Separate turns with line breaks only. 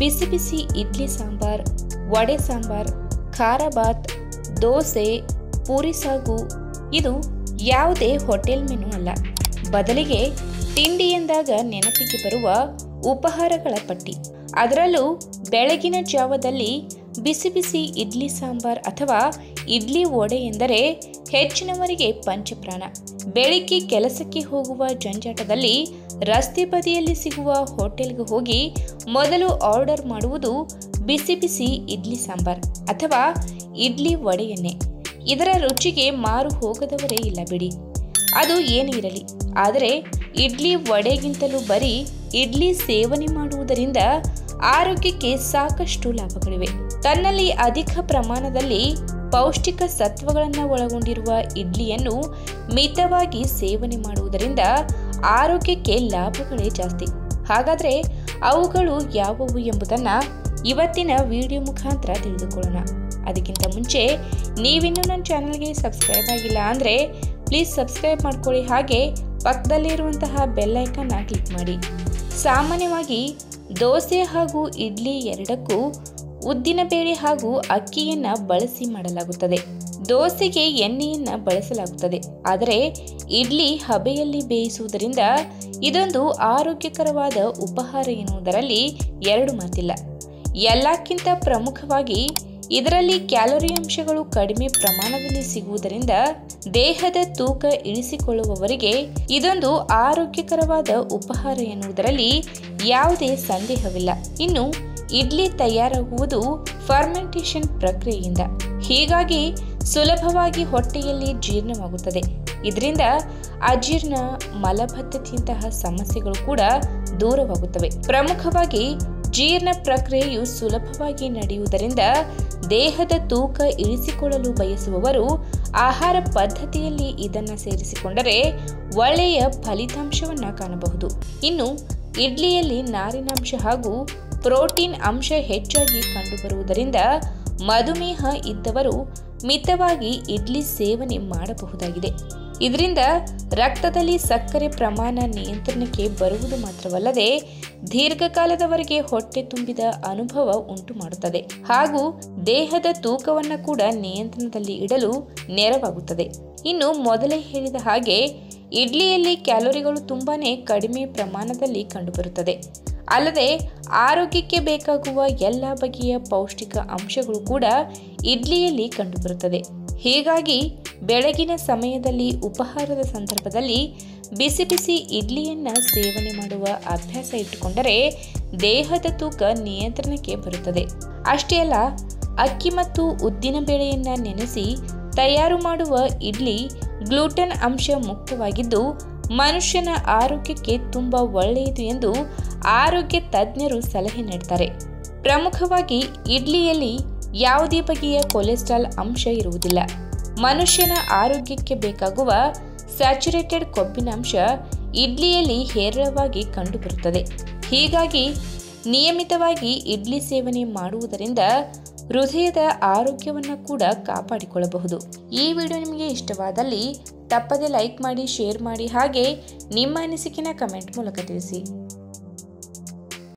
ಬಿಸಿ ಬಿಸಿ ಇಡ್ಲಿ ಸಾಂಬಾರ್ ವಡೆ ಸಾಂಬಾರ್ ಖಾರ ಬಾತ್ ದೋಸೆ ಪೂರಿ ಸಾಗು ಇದು ಯಾವುದೇ ಹೋಟೆಲ್ ಮೆನು ಅಲ್ಲ ಬದಲಿಗೆ ತಿಂಡಿ ಎಂದಾಗ ನೆನಪಿಗೆ ಬರುವ ಉಪಹಾರಗಳ ಪಟ್ಟಿ ಅದರಲ್ಲೂ ಬೆಳಗಿನ ಜಾವದಲ್ಲಿ ಬಿಸಿ ಬಿಸಿ ಇಡ್ಲಿ ಸಾಂಬಾರ್ ಅಥವಾ ಇಡ್ಲಿ ವಡೆ ಎಂದರೆ ಹೆಚ್ಚಿನವರಿಗೆ ಪಂಚಪ್ರಾಣ ಬೆಳಿಗ್ಗೆ ಕೆಲಸಕ್ಕೆ ಹೋಗುವ ಜಂಜಾಟದಲ್ಲಿ ರಸ್ತೆ ಬದಿಯಲ್ಲಿ ಸಿಗುವ ಹೋಟೆಲ್ಗೆ ಹೋಗಿ ಮೊದಲು ಆರ್ಡರ್ ಮಾಡುವುದು ಬಿಸಿ ಬಿಸಿ ಇಡ್ಲಿ ಸಾಂಬಾರ್ ಅಥವಾ ಇಡ್ಲಿ ವಡೆಯನ್ನೇ ಇದರ ರುಚಿಗೆ ಮಾರು ಹೋಗದವರೇ ಇಲ್ಲ ಬಿಡಿ ಅದು ಏನೇ ಇರಲಿ ಆದರೆ ಇಡ್ಲಿ ವಡೆಗಿಂತಲೂ ಬರೀ ಇಡ್ಲಿ ಸೇವನೆ ಮಾಡುವುದರಿಂದ ಆರೋಗ್ಯಕ್ಕೆ ಸಾಕಷ್ಟು ಲಾಭಗಳಿವೆ ತನ್ನಲ್ಲಿ ಅಧಿಕ ಪ್ರಮಾಣದಲ್ಲಿ ಪೌಷ್ಟಿಕ ಸತ್ವಗಳನ್ನು ಒಳಗೊಂಡಿರುವ ಇಡ್ಲಿಯನ್ನು ಮಿತವಾಗಿ ಸೇವನೆ ಮಾಡುವುದರಿಂದ ಆರೋಗ್ಯಕ್ಕೆ ಲಾಭಗಳೇ ಜಾಸ್ತಿ ಹಾಗಾದರೆ ಅವುಗಳು ಯಾವುವು ಎಂಬುದನ್ನು ಇವತ್ತಿನ ವಿಡಿಯೋ ಮುಖಾಂತರ ತಿಳಿದುಕೊಳ್ಳೋಣ ಅದಕ್ಕಿಂತ ಮುಂಚೆ ನೀವಿನ್ನೂ ನನ್ನ ಚಾನಲ್ಗೆ ಸಬ್ಸ್ಕ್ರೈಬ್ ಆಗಿಲ್ಲ ಅಂದರೆ ಪ್ಲೀಸ್ ಸಬ್ಸ್ಕ್ರೈಬ್ ಮಾಡ್ಕೊಳ್ಳಿ ಹಾಗೆ ಪಕ್ಕದಲ್ಲಿರುವಂತಹ ಬೆಲ್ಲೈಕನ್ನ ಕ್ಲಿಕ್ ಮಾಡಿ ಸಾಮಾನ್ಯವಾಗಿ ದೋಸೆ ಹಾಗೂ ಇಡ್ಲಿ ಎರಡಕ್ಕೂ ಉದ್ದಿನಬೇಳೆ ಹಾಗೂ ಅಕ್ಕಿಯನ್ನು ಬಳಸಿ ಮಾಡಲಾಗುತ್ತದೆ ದೋಸೆಗೆ ಎಣ್ಣೆಯನ್ನು ಬಳಸಲಾಗುತ್ತದೆ ಆದರೆ ಇಡ್ಲಿ ಹಬೆಯಲ್ಲಿ ಬೇಯಿಸುವುದರಿಂದ ಇದೊಂದು ಆರೋಗ್ಯಕರವಾದ ಉಪಹಾರ ಎನ್ನುವುದರಲ್ಲಿ ಎರಡು ಮಾತಿಲ್ಲ ಎಲ್ಲಕ್ಕಿಂತ ಪ್ರಮುಖವಾಗಿ ಇದರಲ್ಲಿ ಕ್ಯಾಲೋರಿ ಅಂಶಗಳು ಕಡಿಮೆ ಪ್ರಮಾಣದಲ್ಲಿ ಸಿಗುವುದರಿಂದ ದೇಹದ ತೂಕ ಇಳಿಸಿಕೊಳ್ಳುವವರಿಗೆ ಇದೊಂದು ಆರೋಗ್ಯಕರವಾದ ಉಪಹಾರ ಎನ್ನುವುದರಲ್ಲಿ ಯಾವುದೇ ಸಂದೇಹವಿಲ್ಲ ಇನ್ನು ಇಡ್ಲಿ ತಯಾರಾಗುವುದು ಫರ್ಮೆಂಟೇಷನ್ ಪ್ರಕ್ರಿಯೆಯಿಂದ ಹೀಗಾಗಿ ಸುಲಭವಾಗಿ ಹೊಟ್ಟೆಯಲ್ಲಿ ಜೀರ್ಣವಾಗುತ್ತದೆ ಇದರಿಂದ ಅಜೀರ್ಣ ಮಲಬದ್ಧತೆಯಂತಹ ಸಮಸ್ಯೆಗಳು ಕೂಡ ದೂರವಾಗುತ್ತವೆ ಪ್ರಮುಖವಾಗಿ ಜೀರ್ಣ ಪ್ರಕ್ರಿಯೆಯು ಸುಲಭವಾಗಿ ನಡೆಯುವುದರಿಂದ ದೇಹದ ತೂಕ ಇಳಿಸಿಕೊಳ್ಳಲು ಬಯಸುವವರು ಆಹಾರ ಪದ್ಧತಿಯಲ್ಲಿ ಇದನ್ನು ಸೇರಿಸಿಕೊಂಡರೆ ಒಳ್ಳೆಯ ಫಲಿತಾಂಶವನ್ನು ಕಾಣಬಹುದು ಇನ್ನು ಇಡ್ಲಿಯಲ್ಲಿ ನಾರಿನಾಂಶ ಹಾಗೂ ಪ್ರೋಟೀನ್ ಅಂಶ ಹೆಚ್ಚಾಗಿ ಕಂಡುಬರುವುದರಿಂದ ಮಧುಮೇಹ ಇದ್ದವರು ಮಿತವಾಗಿ ಇಡ್ಲಿ ಸೇವನೆ ಮಾಡಬಹುದಾಗಿದೆ ಇದರಿಂದ ರಕ್ತದಲ್ಲಿ ಸಕ್ಕರೆ ಪ್ರಮಾಣ ನಿಯಂತ್ರಣಕ್ಕೆ ಬರುವುದು ಮಾತ್ರವಲ್ಲದೆ ದೀರ್ಘಕಾಲದವರೆಗೆ ಹೊಟ್ಟೆ ತುಂಬಿದ ಅನುಭವ ಉಂಟು ಮಾಡುತ್ತದೆ ಹಾಗೂ ದೇಹದ ತೂಕವನ್ನು ಕೂಡ ನಿಯಂತ್ರಣದಲ್ಲಿ ಇಡಲು ನೆರವಾಗುತ್ತದೆ ಇನ್ನು ಮೊದಲೇ ಹೇಳಿದ ಹಾಗೆ ಇಡ್ಲಿಯಲ್ಲಿ ಕ್ಯಾಲೋರಿಗಳು ತುಂಬಾನೇ ಕಡಿಮೆ ಪ್ರಮಾಣದಲ್ಲಿ ಕಂಡುಬರುತ್ತದೆ ಅಲ್ಲದೆ ಆರೋಗ್ಯಕ್ಕೆ ಬೇಕಾಗುವ ಎಲ್ಲ ಬಗೆಯ ಪೌಷ್ಟಿಕ ಅಂಶಗಳು ಕೂಡ ಇಡ್ಲಿಯಲ್ಲಿ ಕಂಡುಬರುತ್ತದೆ ಹೀಗಾಗಿ ಬೆಳಗಿನ ಸಮಯದಲ್ಲಿ ಉಪಹಾರದ ಸಂದರ್ಭದಲ್ಲಿ ಬಿಸಿ ಬಿಸಿ ಇಡ್ಲಿಯನ್ನ ಸೇವನೆ ಮಾಡುವ ಅಭ್ಯಾಸ ಇಟ್ಟುಕೊಂಡರೆ ದೇಹದ ತೂಕ ನಿಯಂತ್ರಣಕ್ಕೆ ಬರುತ್ತದೆ ಅಷ್ಟೇ ಅಲ್ಲ ಅಕ್ಕಿ ಮತ್ತು ಉದ್ದಿನ ಬೇಳೆಯನ್ನ ನೆನೆಸಿ ತಯಾರು ಮಾಡುವ ಇಡ್ಲಿ ಗ್ಲೂಟನ್ ಅಂಶ ಮುಕ್ತವಾಗಿದ್ದು ಮನುಷ್ಯನ ಆರೋಗ್ಯಕ್ಕೆ ತುಂಬಾ ಒಳ್ಳೆಯದು ಎಂದು ಆರೋಗ್ಯ ತಜ್ಞರು ಸಲಹೆ ನೀಡ್ತಾರೆ ಪ್ರಮುಖವಾಗಿ ಇಡ್ಲಿಯಲ್ಲಿ ಯಾವುದೇ ಬಗೆಯ ಕೊಲೆಸ್ಟ್ರಾಲ್ ಅಂಶ ಇರುವುದಿಲ್ಲ ಮನುಷ್ಯನ ಆರೋಗ್ಯಕ್ಕೆ ಬೇಕಾಗುವ ಸ್ಯಾಚುರೇಟೆಡ್ ಕೊಬ್ಬಿನ ಅಂಶ ಇಡ್ಲಿಯಲ್ಲಿ ಹೇರಳವಾಗಿ ಕಂಡುಬರುತ್ತದೆ ಹೀಗಾಗಿ ನಿಯಮಿತವಾಗಿ ಇಡ್ಲಿ ಸೇವನೆ ಮಾಡುವುದರಿಂದ ಹೃದಯದ ಆರೋಗ್ಯವನ್ನು ಕೂಡ ಕಾಪಾಡಿಕೊಳ್ಳಬಹುದು ಈ ವಿಡಿಯೋ ನಿಮಗೆ ಇಷ್ಟವಾದಲ್ಲಿ ತಪ್ಪದೆ ಲೈಕ್ ಮಾಡಿ ಶೇರ್ ಮಾಡಿ ಹಾಗೆ ನಿಮ್ಮ ಅನಿಸಿಕೆನ ಕಮೆಂಟ್ ಮೂಲಕ ತಿಳಿಸಿ